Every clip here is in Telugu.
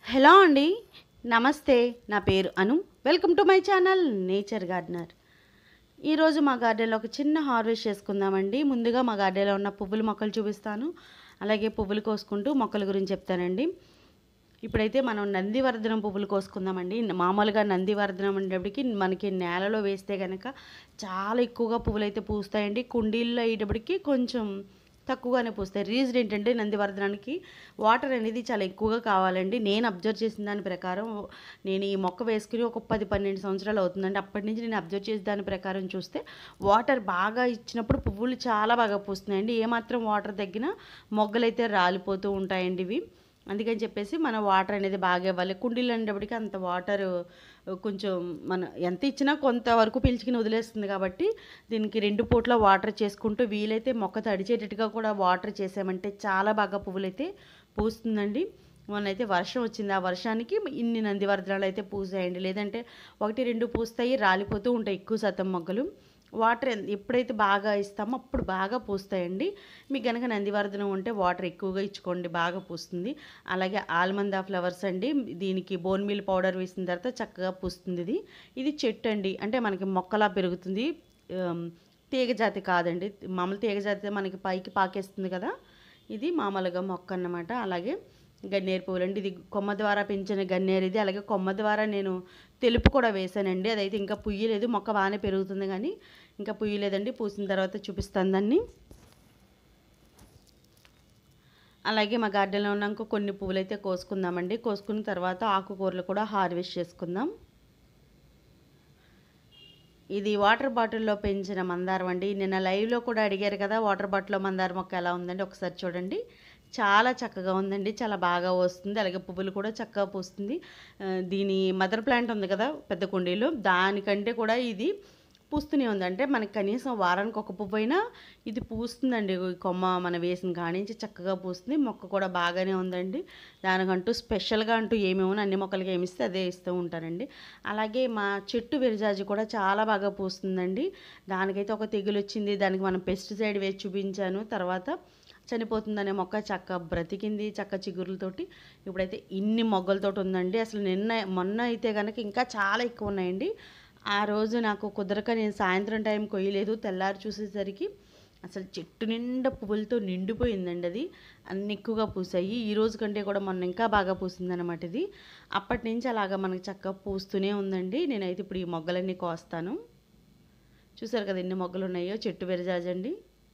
హలో అండి నమస్తే నా పేరు Anu welcome to my channel nature gardener ఈరోజు మా గార్డెన్లో ఒక చిన్న హార్వెస్ట్ చేసుకుందామండి ముందుగా మా గార్డెన్లో ఉన్న పువ్వుల మొక్కలు చూపిస్తాను అలాగే పువ్వులు కోసుకుంటూ మొక్కల గురించి చెప్తానండి ఇప్పుడైతే మనం నందివర్ధనం పువ్వులు కోసుకుందామండి మామూలుగా నందివర్ధనం అనేటప్పటికి మనకి నేలలో వేస్తే కనుక చాలా ఎక్కువగా పువ్వులు అయితే పూస్తాయండి కుండీల్లో అయ్యేటప్పటికి కొంచెం తక్కువగానే పూస్తాయి రీజన్ ఏంటంటే నందివర్ధనానికి వాటర్ అనేది చాలా ఎక్కువగా కావాలండి నేను అబ్జర్వ్ చేసిన దాని ప్రకారం నేను ఈ మొక్క వేసుకుని ఒక పది పన్నెండు సంవత్సరాలు అవుతుందండి అప్పటి నుంచి నేను అబ్జర్వ్ చేసిన దాని ప్రకారం చూస్తే వాటర్ బాగా ఇచ్చినప్పుడు పువ్వులు చాలా బాగా పూస్తున్నాయండి ఏమాత్రం వాటర్ తగ్గినా మొగ్గలైతే రాలిపోతూ ఉంటాయండి ఇవి అందుకని చెప్పేసి మన వాటర్ అనేది బాగా ఇవ్వాలి కుండీలు అనేటప్పటికి అంత వాటర్ కొంచెం మన ఎంత ఇచ్చినా కొంతవరకు పీల్చుకుని వదిలేస్తుంది కాబట్టి దీనికి రెండు పూట్ల వాటర్ చేసుకుంటూ వీలైతే మొక్క తడిచేటట్టుగా కూడా వాటర్ చేసామంటే చాలా బాగా పువ్వులైతే పూస్తుందండి మొన్నైతే వర్షం వచ్చింది ఆ వర్షానికి ఇన్ని నందివర్ధనాలు అయితే పూసాయండి లేదంటే ఒకటి రెండు పూస్తాయి రాలిపోతూ ఉంటాయి ఎక్కువ శాతం మొగ్గలు వాటర్ ఎన్- ఎప్పుడైతే బాగా ఇస్తామో అప్పుడు బాగా పూస్తాయండి మీకు కనుక నందివర్ధనం ఉంటే వాటర్ ఎక్కువగా ఇచ్చుకోండి బాగా పూస్తుంది అలాగే ఆల్మందా ఫ్లవర్స్ అండి దీనికి బోన్ మీల్ పౌడర్ వేసిన తర్వాత చక్కగా పూస్తుంది ఇది ఇది చెట్టు అండి అంటే మనకి మొక్కలా పెరుగుతుంది ఆమ్, తీగ జాతి కాదండి మామూలు తీగ జాతి మనకి పైకి పాకేస్తుంది కదా ఇది మామూలుగా మొక్క అన్నమాట అలాగే గన్నేరు పువ్వులు అండి ఇది కొమ్మ ద్వారా పెంచిన గన్నేరు ఇది అలాగే కొమ్మ ద్వారా నేను తెలుపు కూడా వేసానండి అదైతే ఇంకా పుయ్యలేదు మొక్క బాగానే పెరుగుతుంది కానీ ఇంకా పుయ్యలేదండి పూసిన తర్వాత చూపిస్తాను దాన్ని అలాగే మా గార్డెన్లో ఉన్న ఇంకో కొన్ని పువ్వులు అయితే కోసుకుందామండి కోసుకున్న తర్వాత ఆకుకూరలు కూడా హార్వెస్ట్ చేసుకుందాం ఇది వాటర్ బాటిల్లో పెంచిన మందారం అండి నిన్న లైవ్లో కూడా అడిగారు కదా వాటర్ బాటిల్లో మందార మొక్క ఎలా ఉందండి ఒకసారి చూడండి చాలా చక్కగా ఉందండి చాలా బాగా వస్తుంది అలాగే పువ్వులు కూడా చక్కగా పూస్తుంది ఆ, దీని మదర్ ప్లాంట్ ఉంది కదా పెద్ద కుండీలో దానికంటే కూడా ఇది పూస్తూనే ఉంది అంటే మనకి కనీసం వారానికి ఒక పువ్వు అయినా ఇది పూస్తుందండి ఈ కొమ్మ మన వేసిన కానించి చక్కగా పూస్తుంది మొక్క కూడా బాగానే ఉందండి దానికంటూ స్పెషల్గా అంటూ ఏమేమో అన్ని మొక్కలకి ఏమి ఇస్తే అదే ఇస్తూ ఉంటారండి అలాగే మా చెట్టు విరజాజి కూడా చాలా బాగా పూస్తుందండి దానికైతే ఒక తెగులు వచ్చింది దానికి మనం పెస్టిసైడ్ వేసి చూపించాను తర్వాత చనిపోతుందనే మొక్క చక్క బ్రతికింది చక్క చిగురులతోటి ఇప్పుడైతే ఇన్ని మొగ్గలతోటి ఉందండి అసలు నిన్న మొన్న అయితే కనుక ఇంకా చాలా ఎక్కువ ఉన్నాయండి ఆ రోజు నాకు కుదరక నేను సాయంత్రం టైం కొయ్యలేదు తెల్లారి చూసేసరికి అసలు చెట్టు నిండా పువ్వులతో నిండిపోయిందండి అది అన్ని ఎక్కువగా పూసాయి ఈ రోజు కంటే కూడా మొన్న ఇంకా బాగా పూసిందనమాట ఇది అప్పటి నుంచి అలాగా మనకి చక్కగా పూస్తూనే ఉందండి నేనైతే ఇప్పుడు ఈ మొగ్గలన్నీ కోస్తాను చూసారు కదా ఎన్ని మొగ్గలు ఉన్నాయో చెట్టు విరజాజండి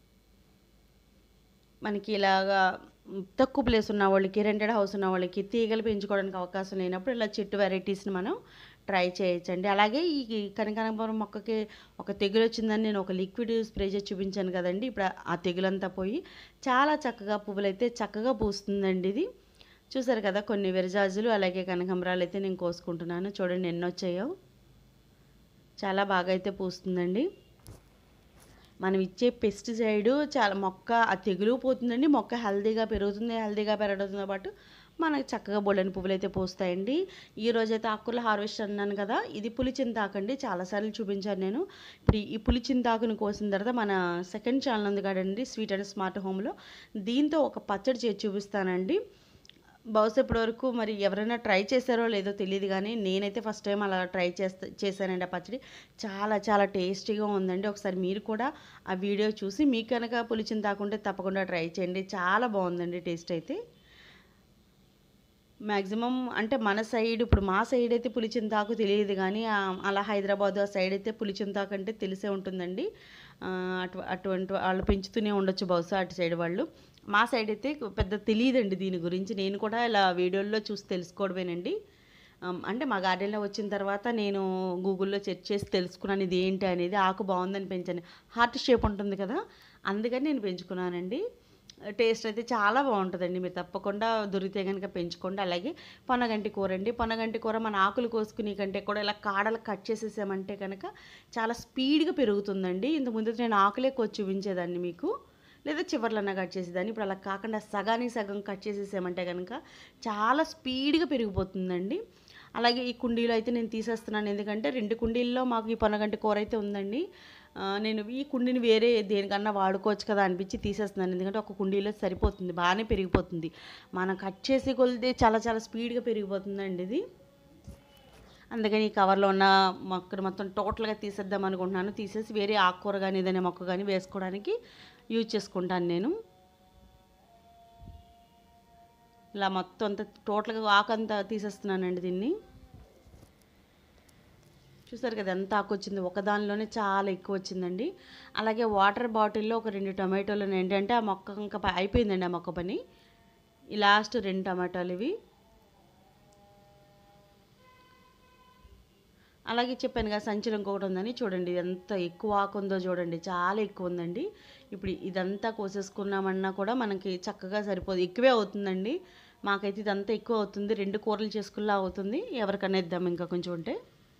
మనకి ఇలాగా మ్, తక్కువ ప్లేస్ ఉన్న వాళ్ళకి రెంటెడ్ హౌస్ ఉన్న వాళ్ళకి తీగలు పెంచుకోవడానికి అవకాశం లేనప్పుడు ఇలా చెట్టు వెరైటీస్ని మనం ట్రై చేయొచ్చండి అలాగే ఈ కనకాంబరం మొక్కకి ఒక తెగులు వచ్చిందని నేను ఒక లిక్విడ్ స్ప్రే చేసి చూపించాను కదండి ఇప్పుడు ఆ తెగులంతా పోయి చాలా చక్కగా పువ్వులు అయితే చక్కగా పూస్తుందండి ఇది చూసారు కదా కొన్ని విరజాజులు అలాగే కనకాంబరాలు అయితే నేను కోసుకుంటున్నాను చూడండి ఎన్ని వచ్చాయో చాలా బాగా అయితే పూస్తుందండి మనం ఇచ్చే పెస్టిసైడ్ చాలా మొక్క ఆ తెగులు పోతుందండి మొక్క హెల్తీగా పెరుగుతుంది హెల్తీగా పెరగడంతో పాటు మనకి చక్కగా బొల్లని పువ్వులు అయితే పూస్తాయండి ఈ రోజైతే ఆకుకూరల హార్వెస్ట్ అన్నాను కదా ఇది పులిచింతాకు అండి చాలాసార్లు చూపించాను నేను ఇప్పుడు ఈ పులిచింతాకుని కోసిన తర్వాత మన సెకండ్ ఛానల్ ఉంది కదండి స్వీట్ అండ్ స్మార్ట్ హోమ్లో దీంతో ఒక పచ్చడి చేసి చూపిస్తానండి బహుశా ఇప్పటివరకు మరి ఎవరైనా ట్రై చేశారో లేదో తెలియదు కానీ నేనైతే ఫస్ట్ టైం అలా ట్రై చేస్తా చేశానండి ఆ పచ్చడి చాలా చాలా టేస్టీగా ఉందండి ఒకసారి మీరు కూడా ఆ వీడియో చూసి మీకు కనుక పులిచిన తాకుంటే తప్పకుండా ట్రై చేయండి చాలా బాగుందండి టేస్ట్ అయితే మ్యాక్సిమం అంటే మన సైడ్ ఇప్పుడు మా సైడ్ అయితే పులిచింతాకు తెలియదు కానీ ఆ, అలా హైదరాబాద్ ఆ సైడ్ అయితే పులిచింతాకు అంటే తెలిసే ఉంటుందండి ఆ, అటు అటువంటి వాళ్ళు పెంచుతూనే ఉండొచ్చు బహుశా అటు సైడ్ వాళ్ళు మా సైడ్ అయితే పెద్ద తెలియదండి దీని గురించి నేను కూడా ఇలా వీడియోల్లో చూసి తెలుసుకోవడమేనండి ఆమ్, అంటే మా గార్డెన్లో వచ్చిన తర్వాత నేను గూగుల్లో సెర్చ్ చేసి తెలుసుకున్నాను ఇది ఏంటి అనేది ఆకు బాగుందని పెంచాను హార్ట్ షేప్ ఉంటుంది కదా అందుకని నేను పెంచుకున్నానండి టేస్ట్ అయితే చాలా బాగుంటుందండి మీరు తప్పకుండా దొరికితే కనుక పెంచుకోండి అలాగే పొనగంటి కూర అండి పొనగంటి కూర మన ఆకులు కోసుకునే కంటే కూడా ఇలా కాడలు కట్ చేసేసామంటే కనుక చాలా స్పీడ్గా పెరుగుతుందండి ఇంత ముందు నేను ఆకులే కోసి చూపించేదాన్ని మీకు లేదా చివర్లన్నా కట్ చేసేదాన్ని ఇప్పుడు అలా కాకుండా సగానికి సగం కట్ చేసేసామంటే కనుక చాలా స్పీడ్గా పెరిగిపోతుందండి అలాగే ఈ కుండీలో అయితే నేను తీసేస్తున్నాను ఎందుకంటే రెండు కుండీల్లో మాకు ఈ పొనగంటి కూర అయితే ఉందండి ఆ, నేను ఈ కుండీని వేరే దేనికన్నా వాడుకోవచ్చు కదా అనిపించి తీసేస్తున్నాను ఎందుకంటే ఒక కుండీలో సరిపోతుంది బాగానే పెరిగిపోతుంది మనం కట్ చేసి కొలితే చాలా చాలా స్పీడ్గా పెరిగిపోతుందండి ఇది అందుకని ఈ కవర్లో ఉన్న మొక్కను మొత్తం టోటల్గా తీసేద్దాం అనుకుంటున్నాను తీసేసి వేరే ఆకుకూర కానీ ఏదైనా మొక్క కానీ వేసుకోవడానికి యూజ్ చేసుకుంటాను నేను ఇలా మొత్తం అంతా టోటల్గా ఆకంతా తీసేస్తున్నానండి దీన్ని చూసారు కదా ఎంత ఆకు వచ్చింది ఒక దానిలోనే చాలా ఎక్కువ వచ్చిందండి అలాగే వాటర్ బాటిల్లో ఒక రెండు టమాటోలు ఏంటంటే ఆ మొక్క ఇంకా ప- అయిపోయిందండి ఆ మొక్క పని ఈ లాస్ట్ రెండు టమాటాలు ఇవి అలాగే చెప్పాను కదా సంచులు ఇంకొకటి ఉందని చూడండి ఎంత ఎక్కువ ఆకు ఉందో చూడండి చాలా ఎక్కువ ఉందండి ఇప్పుడు ఇదంతా కోసేసుకున్నామన్నా కూడా మనకి చక్కగా సరిపోదు ఎక్కువే అవుతుందండి మాకైతే ఇదంతా ఎక్కువ అవుతుంది రెండు కూరలు చేసుకుల్లా అవుతుంది ఎవరికన్నా ఇద్దాం ఇంకా కొంచెం ఉంటే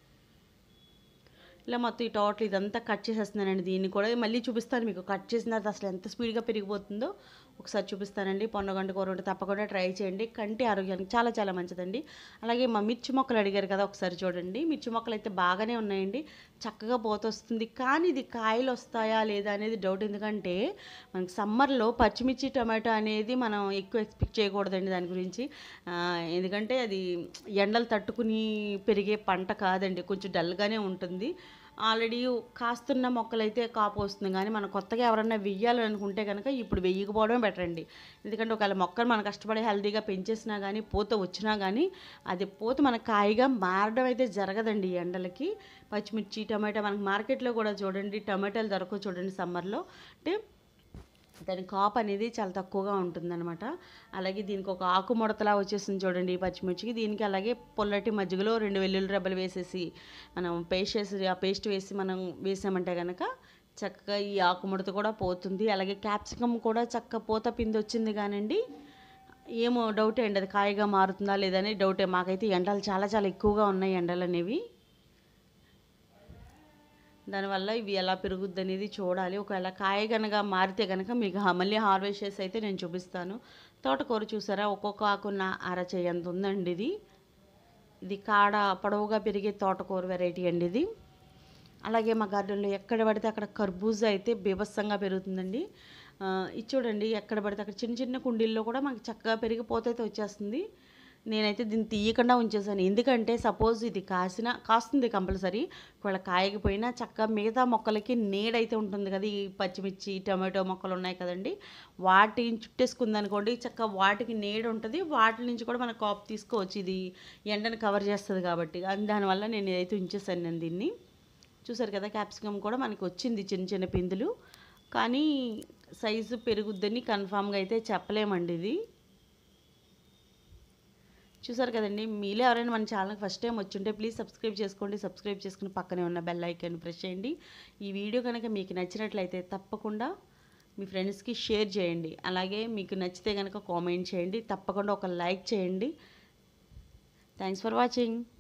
ఇలా మొత్తం ఈ టోటల్ ఇదంతా కట్ చేసేస్తున్నానండి దీన్ని కూడా మళ్ళీ చూపిస్తాను మీకు కట్ చేసిన తర్వాత అసలు ఎంత స్పీడ్గా పెరిగిపోతుందో ఒకసారి చూపిస్తానండి పొన్నగంట కూర ఉంటే తప్పకుండా ట్రై చేయండి కంటి ఆరోగ్యానికి చాలా చాలా మంచిదండి అలాగే మా మిర్చి మొక్కలు అడిగారు కదా ఒకసారి చూడండి మిర్చి మొక్కలు అయితే బాగానే ఉన్నాయండి చక్కగా పోతొస్తుంది కానీ ఇది కాయలు వస్తాయా లేదా అనేది డౌట్ ఎందుకంటే మనకి సమ్మర్లో పచ్చిమిర్చి టమాటో అనేది మనం ఎక్కువ ఎక్స్పెక్ట్ చేయకూడదండి దాని గురించి ఆ, ఎందుకంటే అది ఎండలు తట్టుకుని పెరిగే పంట కాదండి కొంచెం డల్గానే ఉంటుంది ఆల్రెడీ కాస్తున్న మొక్కలైతే కాపు వస్తుంది కానీ మనం కొత్తగా ఎవరన్నా వెయ్యాలని అనుకుంటే కనుక ఇప్పుడు వెయ్యకపోవడమే బెటర్ అండి ఎందుకంటే ఒకవేళ మొక్కలు మనం కష్టపడి హెల్తీగా పెంచేసినా కానీ పూత వచ్చినా కానీ అది పూత మన కాయగా మారడం అయితే జరగదండి ఈ ఎండలకి పచ్చిమిర్చి టమాటా మనకి మార్కెట్లో కూడా చూడండి టమాటాలు దొరకవు చూడండి సమ్మర్లో అంటే దాని కాపు అనేది చాలా తక్కువగా ఉంటుందన్నమాట అలాగే దీనికి ఒక ఆకు ముడతలా వచ్చేసింది చూడండి ఈ పచ్చిమిర్చికి దీనికి అలాగే పొల్లటి మజ్జిగలో రెండు వెల్లుల్లి రెబ్బలు వేసేసి మనం పేస్ట్ వేసి ఆ పేస్ట్ వేసి మనం వేసామంటే కనుక చక్కగా ఈ ఆకు ముడత కూడా పోతుంది అలాగే క్యాప్సికమ్ కూడా చక్క పూత పిండి వచ్చింది కానండి ఏమో డౌటే అండి అది కాయగా మారుతుందా లేదని డౌటే మాకైతే ఎండలు చాలా చాలా ఎక్కువగా ఉన్నాయి ఎండలు అనేవి దానివల్ల ఇవి ఎలా పెరుగుద్ది అనేది చూడాలి ఒకవేళ కాయ కనుక మారితే కనుక మీకు హా- మళ్ళీ హార్వెస్ట్ చేసి అయితే నేను చూపిస్తాను తోటకూర చూసారా ఒక్కొక్క ఆకున్న అరచేయంత ఉందండి ఇది ఇది కాడ పొడవుగా పెరిగే తోటకూర వెరైటీ అండి ఇది అలాగే మా గార్డెన్లో ఎక్కడ పడితే అక్కడ కర్బూజా అయితే బీభత్సంగా పెరుగుతుందండి ఆ, ఇది చూడండి ఎక్కడ పడితే అక్కడ చిన్న చిన్న కుండీల్లో కూడా మనకి చక్కగా పెరిగిపోతే అయితే వచ్చేస్తుంది నేనైతే దీన్ని తీయకుండా ఉంచేసాను ఎందుకంటే సపోజ్ ఇది కాసిన కాస్తుంది కంపల్సరీ ఒకవేళ కాయకపోయినా చక్కగా మిగతా మొక్కలకి నీడైతే ఉంటుంది కదా ఈ పచ్చిమిర్చి టమాటో మొక్కలు ఉన్నాయి కదండి వాటిని చుట్టేసుకుంది అనుకోండి చక్కగా వాటికి నీడ ఉంటుంది వాటి నుంచి కూడా మన కాపు తీసుకోవచ్చు ఇది ఎండను కవర్ చేస్తుంది కాబట్టి అది దానివల్ల నేను ఇదైతే ఉంచేసాను నేను దీన్ని చూసారు కదా క్యాప్సికమ్ కూడా మనకి వచ్చింది చిన్న చిన్న పిందులు కానీ సైజు పెరుగుద్దని కన్ఫామ్గా అయితే చెప్పలేమండి ఇది చూసారు కదండి మీలో ఎవరైనా మన ఛానల్కి ఫస్ట్ టైం వచ్చుంటే ప్లీజ్ సబ్స్క్రైబ్ చేసుకోండి సబ్స్క్రైబ్ చేసుకుని పక్కనే ఉన్న బెల్ ఐకాన్ ప్రెస్ చేయండి ఈ వీడియో కనుక మీకు నచ్చినట్లయితే తప్పకుండా మీ ఫ్రెండ్స్కి షేర్ చేయండి అలాగే మీకు నచ్చితే కనుక కామెంట్ చేయండి తప్పకుండా ఒక లైక్ చేయండి థ్యాంక్స్ ఫర్ వాచింగ్